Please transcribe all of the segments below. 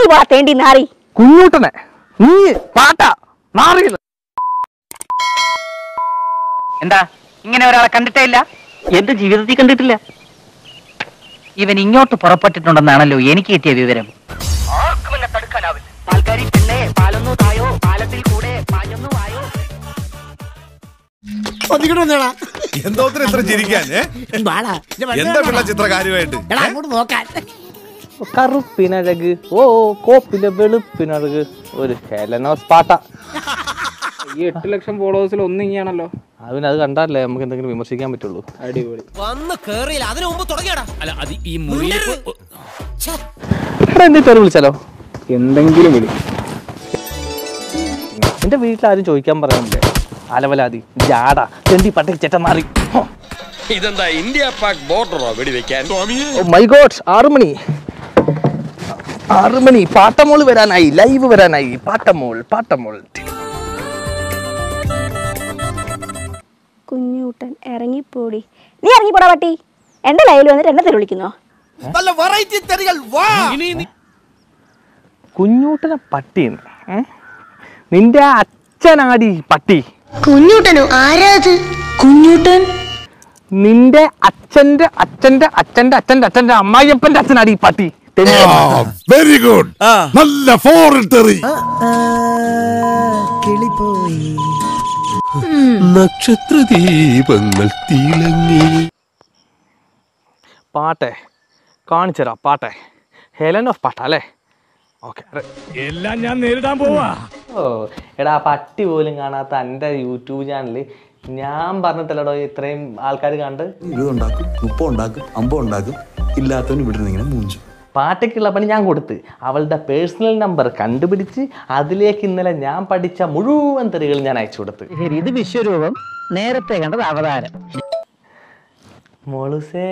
പോടാ തേണ്ടി നാറി കുഞ്ഞൂട്ടനെ നീ പാട്ട മാറിയത് എന്താ ഇങ്ങനെ ഒരാളെ കണ്ടിട്ടേ ഇല്ല എന്റെ ജീവിതത്തിൽ കണ്ടിട്ടില്ല ഇവൻ ഇങ്ങോട്ട് പുറപ്പെട്ടിട്ടുണ്ടെന്നാണല്ലോ എനിക്ക് കിട്ടിയ വിവരം ആർക്കും എന്നെ തടുക്കാനാവില്ല പാൽക്കാരി പെണ്ണെ പാലൊന്നു തായോ പാലത്തിൽ കൂടെ പാഞ്ഞൊന്നു വായോ ഒന്നിങ്ങോട്ട് വന്നേടാ എന്തോത്തിന് ഇത്ര ചിരിക്കാൻ ഏ? വാടാ ഇത് വന്നേ എന്താ പിള്ള വാടാ. ചിത്ര കാര്യമായിട്ട് എടാ അങ്ങോട്ട് നോക്കാൻ കറുപ്പിനഴക് ഓ കോപ്പിലെ വെളുപ്പിനഴക് ഒരു ഹെലനോസ് പാട്ട ഈ എട്ട് ലക്ഷം ഫോളോവേഴ്സിൽ ഒന്ന് ഇങ്ങനെയാണല്ലോ അവന് അത് കണ്ടാലേ നമുക്ക് എന്തെങ്കിലും വിമർശിക്കാൻ പറ്റുള്ളൂ അടിപൊളി വന്ന് കേറിയില്ല അതിനു മുമ്പ് തുടങ്ങിയടാ അല്ല അത് ഈ മുറിയിൽ എടാ എന്തിട്ട് വിളിച്ചാലോ എന്തെങ്കിലും വിളി എന്റെ വീട്ടിൽ ആരും ചോദിക്കാൻ പറയാനില്ലേ അലവലാതി ജാട ചെണ്ടി പട്ടി ചെറ്റമാറി ഇതെന്താ ഇന്ത്യ പാക് ബോർഡറോ വെടിവെക്കാൻ മൈ ഗോഡ് ആറ് മണി ആറ് മണി പാട്ടമോൾ വരാനായി ലൈവ് വരാനായി പാട്ടമോൾ പാട്ടമോൾ കുഞ്ഞൂട്ടൻ ഇറങ്ങിപ്പോടി നീ ഇറങ്ങിപ്പോടാ പട്ടി എന്റെ ലൈവിൽ വന്നിട്ട് എന്നെ തെറി വിളിക്കുന്നോ നല്ല വെറൈറ്റി തെറികൾ വാ കുഞ്ഞൂട്ടനെ പട്ടിന്ന് ഏ? നിന്റെ അച്ഛനാടി പട്ടി കുഞ്ഞൂട്ടനോ ആരാത് കുഞ്ഞൂട്ടൻ നിന്റെ അച്ഛന്റെ അച്ഛന്റെ അച്ഛന്റെ അച്ഛന്റെ അച്ഛന്റെ അമ്മായിയപ്പന്റെ അച്ഛനാടി ഈ പട്ടി തെണ്ടി. വെരി ഗുഡ് നല്ല ഫോറിൻ തെറി നക്ഷത്രദീപങ്ങൾ തിളങ്ങി പാട്ടെ കാണിച്ചരാ പാട്ടെ ഹെലൻ ഓഫ് പാട്ട അല്ലേ ഓക്കെ എല്ലാം ഞാൻ നേരിടാൻ പോവാ ഓ എടാ ആ പട്ടി പോലും കാണാത്ത എൻ്റെ യൂട്യൂബ് ചാനല് ഞാൻ പറഞ്ഞിട്ടല്ലടോ ഇത്രയും ആൾക്കാർ കണ്ട് ഇരുപതുണ്ടാക്കും മുപ്പതുണ്ടാക്കും അമ്പതുണ്ടാക്കും ഇല്ലാത്തവന് ഇവിടെ നിന്ന് ഇങ്ങനെ മൂഞ്ചും പാട്ടയ്ക്കുള്ള പണി ഞാൻ കൊടുത്ത് അവളുടെ പേഴ്സണൽ നമ്പർ കണ്ടുപിടിച്ച് അതിലേക്ക് ഇന്നലെ ഞാൻ പഠിച്ച മുഴുവൻ തെറികൾ ഞാൻ അയച്ചു കൊടുത്ത് ശരി ഇത് വിശ്വരൂപം നേരത്തെ കണ്ടത് അവതാരം മോളുസേ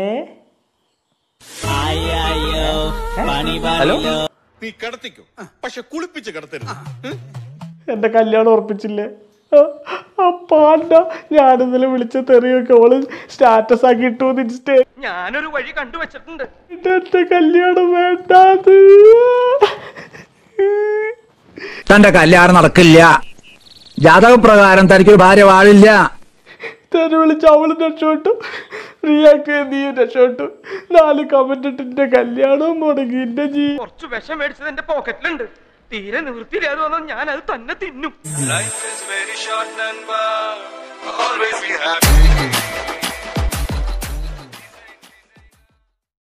ഹലോ നീ കിടത്തിക്കോ പക്ഷെ കുളിപ്പിച്ച് കിടത്തരുത് എന്റെ കല്യാണം ഉറപ്പിച്ചില്ലേ ആ പാണ്ട ഞാൻ ഇന്നലെ വിളിച്ച തെറിയൊക്കെ അവള് സ്റ്റാറ്റസ് ആക്കി ഇട്ടു ഇൻസ്റ്റേ ഞാനൊരു വഴി കണ്ടുവച്ചിട്ടുണ്ട് എന്റെ കല്യാണം വേണ്ടാത് തന്റെ കല്യാണം നടക്കില്ല ജാതകപ്രകാരം തനിക്കൊരു ഭാര്യ വാഴില്ല തെറി വിളിച്ച് അവള് രക്ഷപ്പെട്ടു റിയാക്ക് നീ രക്ഷപ്പെട്ടു നാല് കമന്റ് ഇട്ട് എന്റെ കല്യാണം മുടങ്ങി എന്റെ ജീ കുറച്ച് വിഷം മേടിച്ചത് എന്റെ പോക്കറ്റിലുണ്ട് തീരെ നിവൃത്തിയില്ലാതെ വന്നാൽ ഞാൻ അത് തന്നെ തിന്നും Life is very short, Nanba. Always be happy.